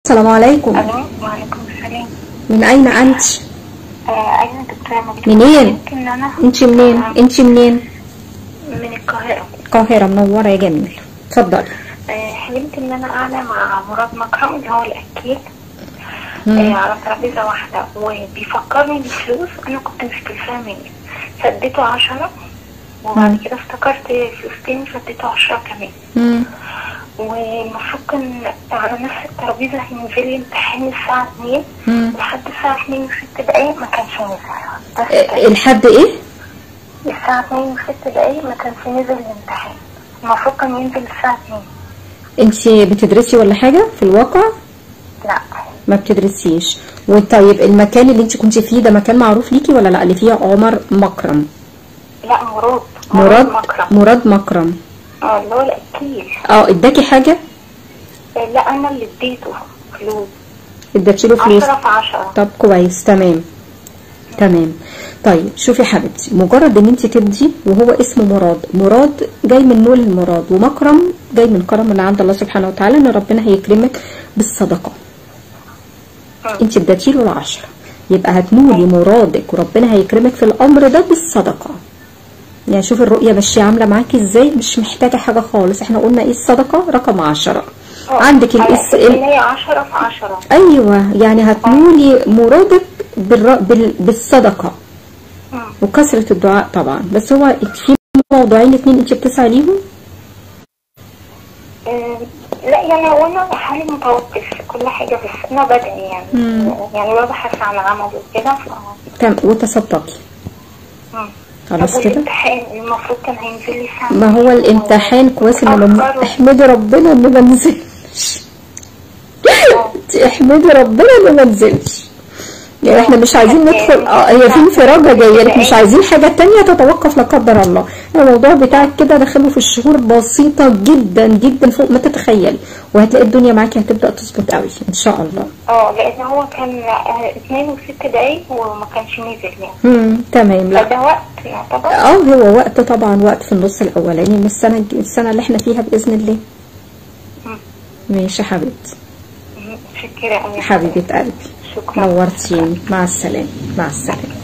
السلام عليكم الو وعليكم السلام من اين انت آه ايوه دكتوره مكتوب منين؟ يمكن انا انت منين آه، انت منين من القاهره القاهره منوره يا جميل اتفضلي آه حلمت ان انا قاعده مع مراد مكرم اللي هو الاكيل آه على ترابيزه واحده وبيفكرني بالفلوس انا كنت مستلفاها مني فاديته عشرة وبعد كده افتكرت فلوسين فاديته عشرة كمان مم. والمفروض كان على نفس الترابيزه هينزل لي امتحان الساعه 2 مم. لحد الساعه 2 و6 دقايق ما كانش نزل بس آه، الحد ايه الساعة 2 وست دقايق ما كانش نزل الامتحان المفروض كان ينزل الساعة 2 انت بتدرسي ولا حاجه في الواقع لا ما بتدرسيش وطيب المكان اللي انت كنت فيه ده مكان معروف ليكي ولا لا اللي فيه عمر مكرم لا مراد مراد مكرم مراد مكرم اه اللي هو الأكيل اه اداكي حاجه آه، لا أنا اللي اديته فلوس اديتي له فلوس عشرة في عشرة طب كويس تمام تمام طيب شوفي حبيبتي مجرد ان انت تدي وهو اسمه مراد مراد جاي من نول المراد ومكرم جاي من كرم من عند الله سبحانه وتعالى ان ربنا هيكرمك بالصدقه انت اديتي له العشرة يبقى هتنولي مرادك وربنا هيكرمك في الامر ده بالصدقه يعني شوفي الرؤيه ماشيه عامله معاكي ازاي مش محتاجه حاجه خالص احنا قلنا ايه الصدقه رقم عشرة آه، عندك على الاس أساس إن هي عشرة في عشرة ايوه يعني هتنولي مرادك بالر... بال... بالصدقه مم. وكثره الدعاء طبعا بس هو في موضوعين اتنين انت بتسعي ليهم آه، لا يعني هو أنا حالي متوقف في كل حاجة بس أنا بدعي يعني يعني ببحث عن عمل وكده ف تم وتصدقي مم. خلاص طب كده والامتحان المفروض كان هينزل لي الساعة ما هو الامتحان كويس انه لما اتأخر. احمدي ربنا انه ما نزلش انت احمدي ربنا انه ما نزلش يعني احنا مش عايزين ندخل اه هي في انفراجه جايه لك مش عايزين حاجه تانية تتوقف لا قدر الله الموضوع بتاعك كده داخله في الشهور بسيطه جدا جدا فوق ما تتخيلي وهتلاقي الدنيا معاكي هتبدا تظبط قوي ان شاء الله اه لان هو كان آه، اتنين وست دقايق وما كانش نزل يعني امم تمام لا فده وقت يعتبر اه هو وقت طبعا وقت في النص الاولاني من السنه السنه اللي احنا فيها باذن الله مم. ماشي يا حبيبتي متشكرة أوي حبيبه قلبي شكرا نورتيني مع السلامه مع السلامه